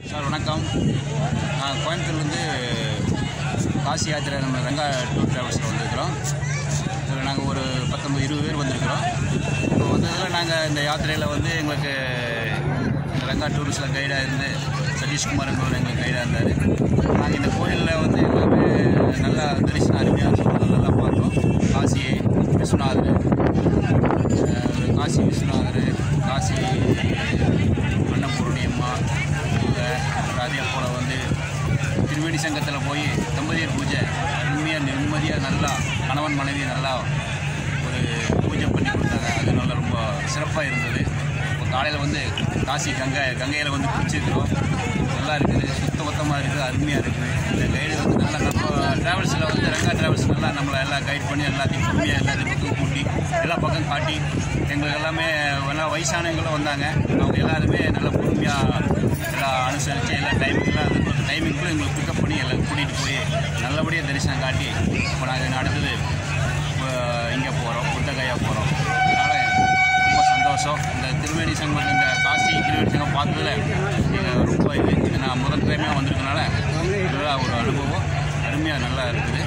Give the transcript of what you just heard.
Sir வணக்கம் நான் கோயம்புத்தூர்லேருந்து காசி யாத்திரை நம்ம ரங்கா டூர் ட்ராவல்ஸில் வந்திருக்கிறோம் இதில் நாங்கள் ஒரு பத்தொம்பது இருபது பேர் வந்திருக்கிறோம் இப்போ வந்ததில் நாங்கள் இந்த யாத்திரையில் வந்து எங்களுக்கு இந்த ரங்கா டூரிஸ்டில் கைடாக இருந்து சதீஷ்குமார் என்பவர் எங்களுக்கு கைடாக இருந்தார் நாங்கள் இந்த கோயிலில் வந்து எல்லாமே நல்லா தரிசனம் அருமையாக இருந்தது. நல்லா பார்த்தோம் காசி விஸ்வநாதர் அஹ் காசி விஸ்வநாதர் காசி அன்னபூரணி அம்மா இவங்க அப்புறம் அதே போல் வந்து திருவேணி சங்கத்தில் போய் தம்பதியர் பூஜை அருமையாக நிம்மதியாக நல்லா கணவன் மனைவி நல்லா ஒரு பூஜை பண்ணி கொடுத்தாங்க அது நல்லா ரொம்ப சிறப்பாக இருந்தது இப்போ காலையில் வந்து காசி கங்கை கங்கையில் வந்து குளிச்சிருக்கிறோம் நல்லா இருக்குது சுத்த மொத்தமாக இருக்குது அருமையாக இருக்குது இந்த கைடு வந்து நல்லா நம்ம ட்ராவல்ஸில் வந்து ரங்கா ட்ராவல்ஸ் நல்லா நம்மளை எல்லாம் கைட் பண்ணி எல்லாத்தையும் பொறுமையாக எல்லாத்தையும் பக்கம் கூட்டி எல்லா பக்கம் காட்டி எங்களுக்கு எல்லாமே எல்லாம் வயசானவங்களும் வந்தாங்க அவங்க எல்லாருமே நல்லா பொறுமையாக எல்லாம் அனுசரித்து எல்லா டைமிங்லாம் அது டைமிங்குள்ளே எங்களுக்கு பிக்கப் பண்ணி எல்லாம் கூட்டிகிட்டு போய் நல்லபடியாக தரிசனம் காட்டி இப்போ நாங்கள் அடுத்தது இங்கே போகிறோம் புத்தகையா போகிறோம் அதனால் ரொம்ப சந்தோஷம் இந்த திருவேணி சங்கம் இந்த காசி திருவேணி சங்கம் பார்த்ததுல எங்களுக்கு ரொம்ப இது இது நான் முதல் டைமே வந்திருக்கனால நல்லா ஒரு அனுபவம் அருமையாக நல்லா இருக்குது